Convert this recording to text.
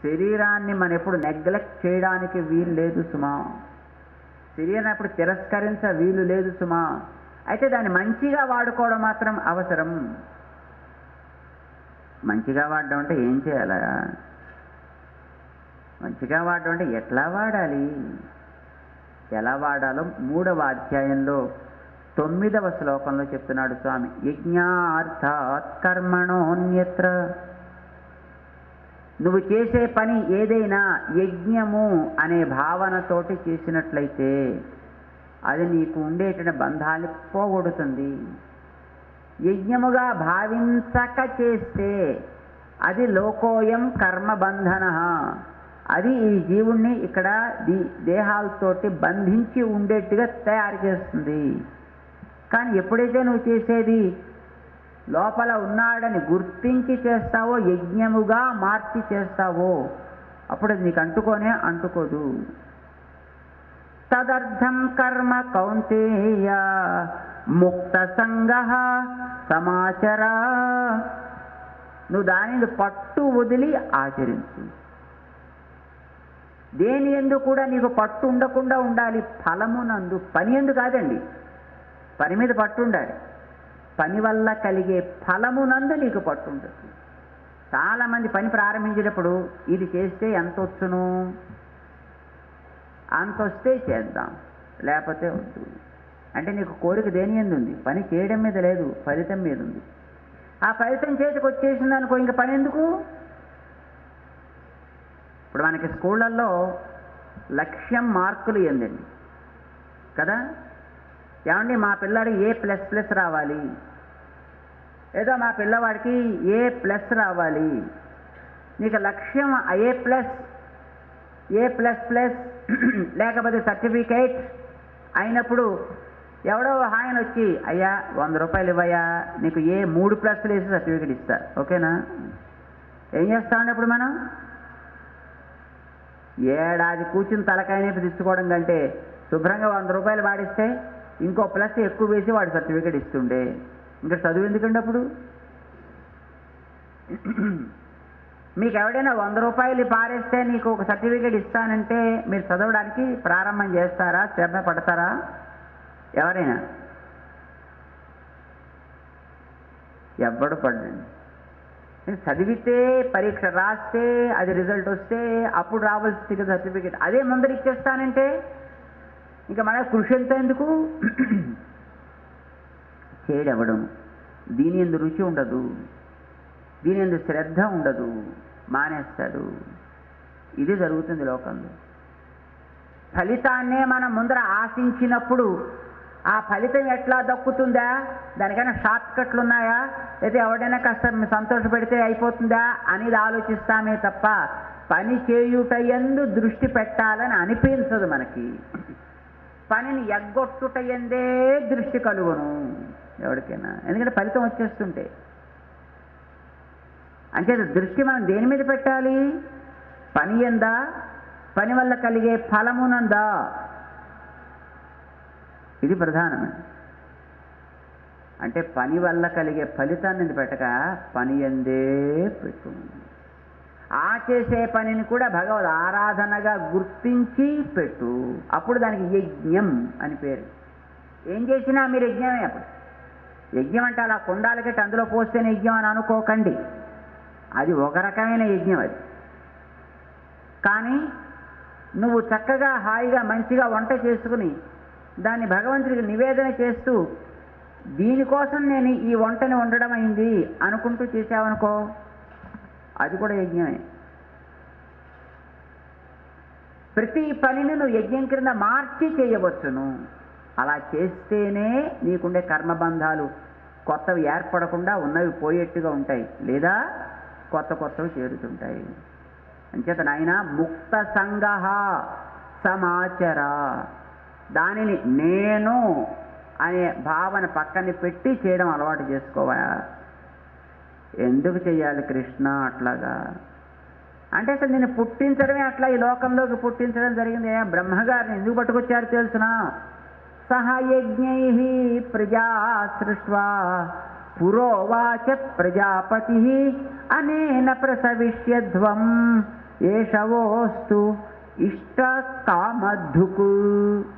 శరీరాన్ని మనం ఎప్పుడు నెగ్లెక్ట్ చేయడానికి వీలు లేదు సుమా శరీరం ఎప్పుడు తిరస్కరించ వీలు లేదు సుమా అయితే దాన్ని మంచిగా వాడుకోవడం మాత్రం అవసరం మంచిగా వాడడం అంటే ఏం చేయాలా మంచిగా వాడడం అంటే ఎట్లా వాడాలి ఎలా వాడాలో మూడవ అధ్యాయంలో తొమ్మిదవ శ్లోకంలో చెప్తున్నాడు స్వామి యజ్ఞార్థాత్ కర్మణోన్యత్ర నువ్వు చేసే పని ఏదైనా యజ్ఞము అనే భావనతోటి చేసినట్లయితే అది నీకు ఉండేటువంటి బంధాన్ని పోగొడుతుంది యజ్ఞముగా భావించక చేస్తే అది లోకోయం కర్మబంధన అది ఈ జీవుణ్ణి ఇక్కడ దీ దేహాలతోటి బంధించి ఉండేట్టుగా తయారు చేస్తుంది కానీ ఎప్పుడైతే నువ్వు చేసేది లోపల ఉన్నాడని గుర్తించి చేస్తావో యజ్ఞముగా మార్చి చేస్తావో అప్పుడు అది నీకు అంటుకోనే అంటుకోదు తదర్థం కర్మ కౌంతేయ ముక్త సంగ సమాచర నువ్వు దానిని పట్టు వదిలి ఆచరించు దేని ఎందు కూడా నీకు పట్టు ఉండకుండా ఉండాలి ఫలమునందు పని ఎందు కాదండి పని మీద పట్టు ఉండాలి పని వల్ల కలిగే ఫలమునందు నీకు పట్టు ఉంటుంది చాలామంది పని ప్రారంభించేటప్పుడు ఇది చేస్తే ఎంత వచ్చును అంత వస్తే చేద్దాం లేకపోతే వద్దు అంటే నీకు కోరిక దేని ఎందు ఉంది పని చేయడం మీద లేదు ఫలితం మీద ఉంది ఆ ఫలితం చేతికి వచ్చేసింది అనుకో ఇంక పని ఎందుకు ఇప్పుడు మనకి స్కూళ్ళల్లో లక్ష్యం మార్కులు ఏందండి కదా ఏమండి మా పిల్లాడు ఏ ప్లస్ ప్లస్ రావాలి ఏదో మా పిల్లవాడికి ఏ ప్లస్ రావాలి నీకు లక్ష్యం A plus A plus plus లేకపోతే సర్టిఫికేట్ అయినప్పుడు ఎవడో ఆయన వచ్చి అయ్యా వంద రూపాయలు ఇవ్వయ్యా నీకు ఏ మూడు ప్లస్లు వేసి సర్టిఫికేట్ ఇస్తా ఓకేనా ఏం చేస్తామండి ఇప్పుడు మనం ఏడాది కూర్చుని తలకాయ నొప్పి తెచ్చుకోవడం కంటే శుభ్రంగా వంద రూపాయలు వాడిస్తే ఇంకో ప్లస్ ఎక్కువ వేసి వాడు సర్టిఫికేట్ ఇస్తుండే ఇంకా చదువు ఎందుకండి అప్పుడు మీకు ఎవడైనా వంద రూపాయలు పారేస్తే నీకు ఒక సర్టిఫికేట్ ఇస్తానంటే మీరు చదవడానికి ప్రారంభం చేస్తారా శ్రమ పడతారా ఎవరైనా ఎవ్వడు పడండి చదివితే పరీక్ష రాస్తే అది రిజల్ట్ వస్తే అప్పుడు రావాల్సి సర్టిఫికేట్ అదే ముందర ఇచ్చేస్తానంటే ఇంకా మన కృషి ఎంత ఎందుకు చేయడవడం దీని ఎందు రుచి ఉండదు దీని ఎందు శ్రద్ధ ఉండదు మానేస్తాడు ఇది జరుగుతుంది లోకంలో ఫలితాన్నే మనం ముందర ఆశించినప్పుడు ఆ ఫలితం ఎట్లా దక్కుతుందా దానికైనా షార్ట్ కట్లు ఉన్నాయా లేదా ఎవడైనా కాస్త సంతోషపెడితే అయిపోతుందా అనేది ఆలోచిస్తామే తప్ప పని చేయుట ఎందు దృష్టి పెట్టాలని అనిపించదు మనకి పనిని ఎగ్గొట్టుట ఎందే దృష్టి కలుగును ఎవరికైనా ఎందుకంటే ఫలితం వచ్చేస్తుంటే అంటే దృష్టి మనం దేని మీద పెట్టాలి పని ఎందా పని వల్ల కలిగే ఫలమునందా ఇది ప్రధానమే అంటే పని వల్ల కలిగే ఫలితాన్ని పెట్టక పని ఎందే పెట్టు ఆ చేసే పనిని కూడా భగవద్ ఆరాధనగా గుర్తించి పెట్టు అప్పుడు దానికి యజ్ఞం అని పేరు ఏం చేసినా మీరు యజ్ఞమే అప్పుడు యజ్ఞం అంటే అలా కుండాలకెట్టి అందులో పోస్తేనే యజ్ఞం అని అనుకోకండి అది ఒక రకమైన యజ్ఞం అది కానీ నువ్వు చక్కగా హాయిగా మంచిగా వంట చేసుకుని దాన్ని భగవంతుడికి నివేదన చేస్తూ దీనికోసం నేను ఈ వంటని వండడం అయింది అనుకుంటూ చేసావనుకో అది కూడా యజ్ఞమే ప్రతి పనిని నువ్వు యజ్ఞం క్రింద మార్చి చేయవచ్చును అలా చేస్తేనే నీకుండే కర్మబంధాలు కొత్తవి ఏర్పడకుండా ఉన్నవి పోయేట్టుగా ఉంటాయి లేదా కొత్త కొత్తవి చేరుతుంటాయి అంచేత నాయన ముక్త సంగ సమాచర దానిని నేను అనే భావన పక్కన పెట్టి చేయడం అలవాటు చేసుకోవా ఎందుకు చెయ్యాలి కృష్ణ అట్లాగా అంటే అసలు నేను పుట్టించడమే అట్లా ఈ లోకంలోకి పుట్టించడం జరిగింది ఏ బ్రహ్మగారిని ఎందుకు పట్టుకొచ్చారు తెలుసునా సహయజ్ఞై ప్రజా సృష్వా పురోవాచ ప్రజాపతి అనేన ప్రసవిష్యధ్వం ఏషవోస్తు ఇష్ట కామధుకు